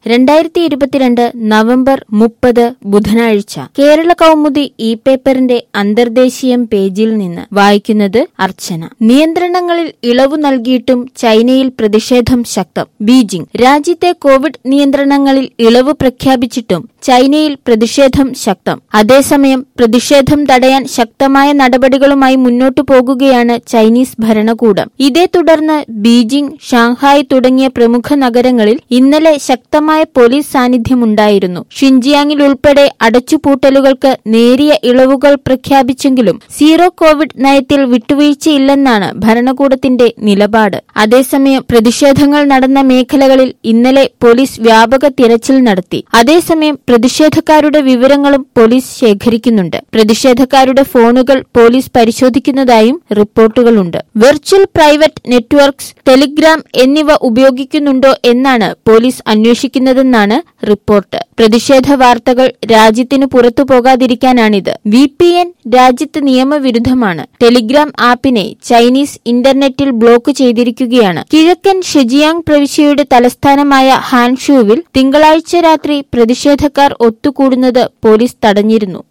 രണ്ടായിരത്തി ഇരുപത്തിരണ്ട് നവംബർ മുപ്പത് ബുധനാഴ്ച കേരള കൗമുദി ഇ പേപ്പറിന്റെ അന്തർദേശീയം പേജിൽ നിന്ന് വായിക്കുന്നത് അർച്ചന നിയന്ത്രണങ്ങളിൽ ഇളവു നൽകിയിട്ടും ചൈനയിൽ പ്രതിഷേധം ശക്തം ബീജിംഗ് രാജ്യത്തെ കോവിഡ് നിയന്ത്രണങ്ങളിൽ ഇളവ് പ്രഖ്യാപിച്ചിട്ടും ചൈനയിൽ പ്രതിഷേധം ശക്തം അതേസമയം പ്രതിഷേധം തടയാൻ ശക്തമായ നടപടികളുമായി മുന്നോട്ടു പോകുകയാണ് ചൈനീസ് ഭരണകൂടം ഇതേ തുടർന്ന് ബീജിംഗ് ഷാങ്ഹായ് തുടങ്ങിയ പ്രമുഖ നഗരങ്ങളിൽ ഇന്നലെ ശക്തമായ പോലീസ് സാന്നിധ്യമുണ്ടായിരുന്നു ഷിൻജിയാങ്ങിൽ ഉൾപ്പെടെ അടച്ചുപൂട്ടലുകൾക്ക് നേരിയ ഇളവുകൾ പ്രഖ്യാപിച്ചെങ്കിലും സീറോ കോവിഡ് നയത്തിൽ വിട്ടുവീഴ്ചയില്ലെന്നാണ് ഭരണകൂടത്തിന്റെ നിലപാട് അതേസമയം പ്രതിഷേധങ്ങൾ നടന്ന മേഖലകളിൽ ഇന്നലെ പോലീസ് വ്യാപക തിരച്ചിൽ നടത്തി അതേസമയം പ്രതിഷേധക്കാരുടെ വിവരങ്ങളും പോലീസ് ശേഖരിക്കുന്നുണ്ട് പ്രതിഷേധക്കാരുടെ ഫോണുകൾ പോലീസ് പരിശോധിക്കുന്നതായും റിപ്പോർട്ടുകളുണ്ട് വെർച്വൽ പ്രൈവറ്റ് നെറ്റ്വർക്ക്സ് ടെലിഗ്രാം എന്നിവ ഉപയോഗിക്കുന്നുണ്ടോ എന്നാണ് പോലീസ് അന്വേഷിക്കുന്നതെന്നാണ് റിപ്പോർട്ട് പ്രതിഷേധ വാർത്തകൾ രാജ്യത്തിന് പുറത്തു പോകാതിരിക്കാനാണിത് വി പി എൻ രാജ്യത്ത് നിയമവിരുദ്ധമാണ് ടെലിഗ്രാം ആപ്പിനെ ചൈനീസ് ഇന്റർനെറ്റിൽ ബ്ലോക്ക് ചെയ്തിരിക്കുകയാണ് കിഴക്കൻ ഷെജിയാങ് പ്രവിശ്യയുടെ തലസ്ഥാനമായ ഹാൻഷുവിൽ തിങ്കളാഴ്ച രാത്രി പ്രതിഷേധക്കാർ ഒത്തുകൂടുന്നത് പോലീസ് തടഞ്ഞിരുന്നു